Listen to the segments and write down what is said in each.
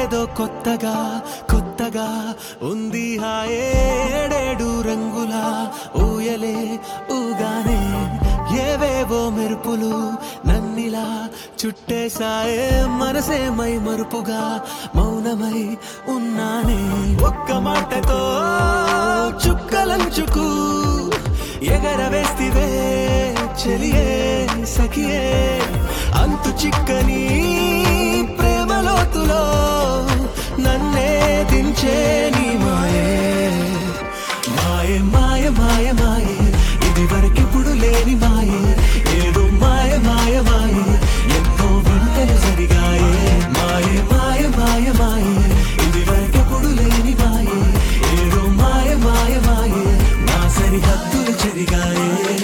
ఏదో కొత్తగా కొత్తగా ఉంది హాయేడేడు రంగుల ఊయలే ఊగానే ఏవేవో మెరుపులు నన్నిలా చుట్టేశాయే మనసే మై మరుపుగా మౌనమై ఉన్నానే ఒక్క మాటతో చుక్కలంచుకు ఎగరవేస్తివే చెలియే సఖియే అంతు చిక్కని ప్రేమలోతులో నన్నే దించే నీ మాయే మాయే మాయ మాయ మాయే ఇది వరకిప్పుడు లేని మాయే ఏదో మాయ మాయ మాయే ఎంతో వింతలు జరిగాయే మాయే మాయ మాయ మాయే ఇది వరకిప్పుడు లేని మాయే ఏదో మాయ మాయ మాయే నా సరిహద్దులు చెరిగాయే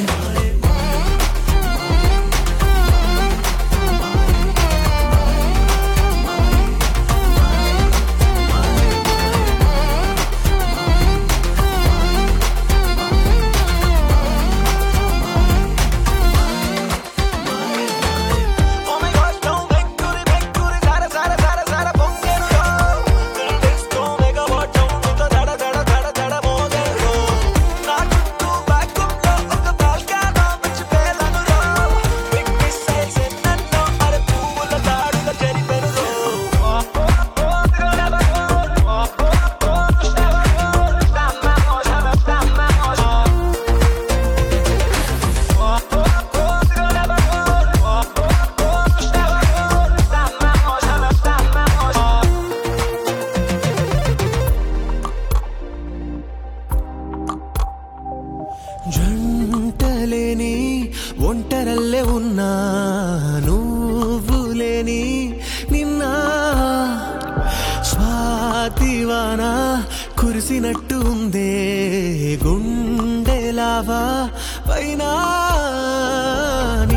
Oh my gosh, don't make good it, make good it, zara, zara, zara, zara, పొంగెనురో. Till disco megawatt soundతో దడ, దడ, దడ, దడ మోగెనురో. నా చుట్టూ vacuum లో ఒక volcano పిచ్చి పేలనురో. Big missiles ఎన్నెన్నో అరే పువ్వుల దాడుల చెరిపెనురో. Oh, oh, oh, never go. Oh, oh, oh, never go. Estamos, estamos, estamos. జంటలేని ఒంటరల్లే ఉన్నా నువ్వు లేని నిన్న స్వాతివాన కురిసినట్టు ఉందే గుండెలావా పైన